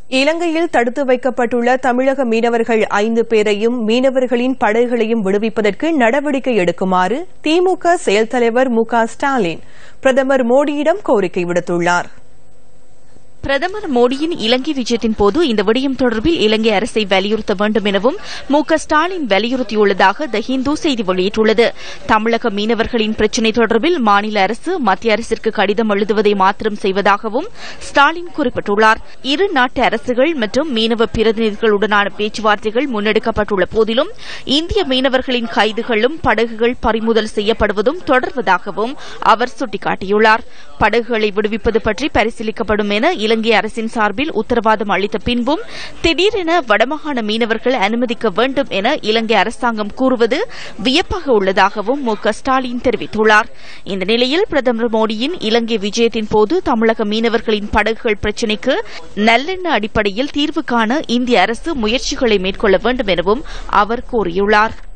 இலங்கையில் தடுத்து வைக்கப்பட்டுள்ள தமிழக மீனவர்கள் ஐந்து பேரையும் மீனவர்களின் படகுகளையும் விடுவிப்பதற்கு நடவடிக்கை எடுக்குமாறு திமுக செயல் தலைவர் மு க ஸ்டாலின் பிரதமர் மோடியிடம் கோரிக்கை விடுத்துள்ளார் பிரதமர் மோடியின் இலங்கை விஜயத்தின் போது இந்த விடயம் தொடர்பில் இலங்கை அரசை வலியுறுத்த வேண்டும் எனவும் மு க ஸ்டாலின் வலியுறுத்தியுள்ளதாக த ஹிந்து செய்தி வெளியிட்டுள்ளது தமிழக மீனவர்களின் பிரச்சினை தொடர்பில் மாநில அரசு மத்திய அரசிற்கு கடிதம் எழுதுவதை மாத்திரம் செய்வதாகவும் ஸ்டாலின் குறிப்பிட்டுள்ளார் இரு நாட்டு அரசுகள் மற்றும் மீனவ பிரதிநிதிகளுடனான பேச்சுவார்த்தைகள் முன்னெடுக்கப்பட்டுள்ள போதிலும் இந்திய மீனவர்களின் கைதுகளும் படகுகள் பறிமுதல் செய்யப்படுவதும் தொடர்வதாகவும் அவர் சுட்டிக்காட்டியுள்ளார் படகுகளை விடுவிப்பது பற்றி பரிசீலிக்கப்படும் என இலங்கை அரசின் சார்பில் உத்தரவாதம் அளித்த பின்பும் திடீரென வடமாகாண மீனவர்கள் அனுமதிக்க வேண்டும் என இலங்கை அரசாங்கம் கூறுவது வியப்பாக உள்ளதாகவும் மு க ஸ்டாலின் தெரிவித்துள்ளார் இந்த நிலையில் பிரதமர் மோடியின் இலங்கை விஜயத்தின் போது தமிழக மீனவர்களின் படகுகள் பிரச்சினைக்கு நல்லெண்ண அடிப்படையில் தீர்வு காண இந்திய அரசு முயற்சிகளை மேற்கொள்ள வேண்டும் எனவும் அவர் கூறியுள்ளார்